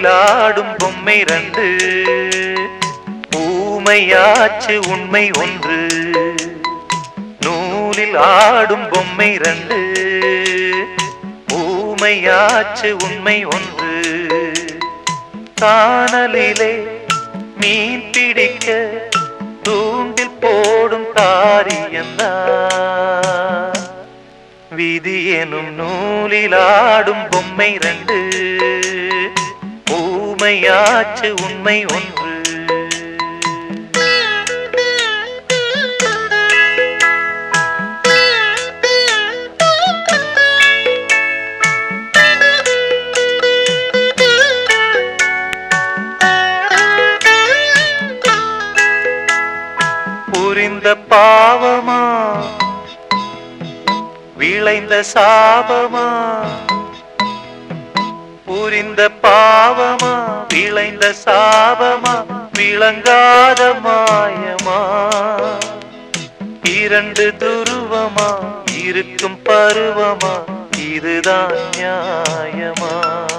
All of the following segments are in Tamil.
நூலில் ஆடும் பொம்மை ரெண்டு ஊமையாச்சு உண்மை ஒன்று நூலில் ஆடும் பொம்மை ரெண்டு ஊமையாச்சு உண்மை ஒன்று காணலிலே மீன் பிடிக்க தூண்டில் போடும் தாரியந்தான் விதி எனும் நூலில் ஆடும் பொம்மை ரெண்டு ஊமையாச்சு உண்மை ஒன்று புரிந்த பாவமா விளைந்த சாபமா புரிந்த பாவமா விளைந்த சாபமா விளங்காத மாயமா இரண்டு துருவமா இருக்கும் பருவமா இதுதான் நியாயமா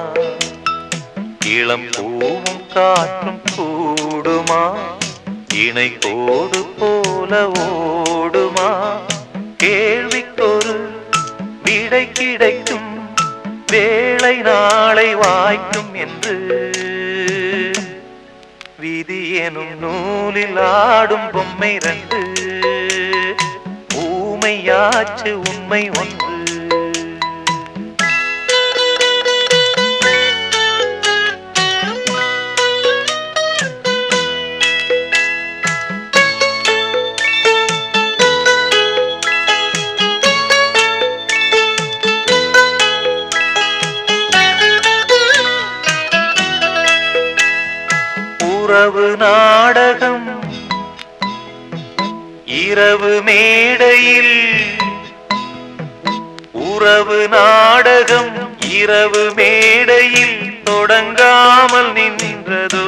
இளம் பூவும் காற்றும் கூடுமா இணை கோடு போல ஓடுமா கேள்விக்கொரு விடை கிடைக்கும் வேளை நாளை வாய்க்கும் என்று விதி எனும் நூலில் ஆடும் பொம்மை ரெண்டு ஊமையாச்சு உண்மை ஒன்று உறவு நாடகம் இரவு மேடையில் உறவு நாடகம் இரவு மேடையில் தொடங்காமல் நின்றதோ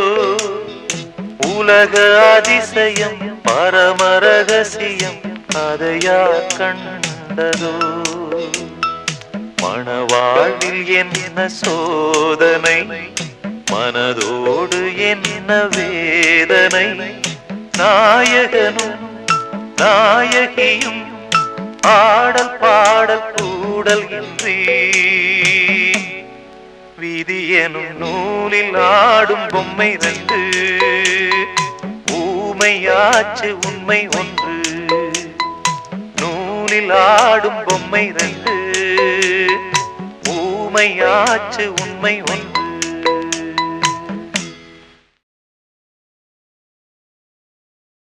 உலக அதிசயம் பரம ரகசியம் அதையா கண்டதோ மணவாழ்வில் என்ன சோதனை மனதோடு என்ன வேதனை நாயகனும் நாயகியும் ஆடல் பாடல் கூடல் இன்றி விதி எனும் நூலில் ஆடும் பொம்மை ரெண்டு ஊமையாச்சு உண்மை ஒன்று நூலில் ஆடும் பொம்மை ரெண்டு ஊமையாச்சு உண்மை ஒன்று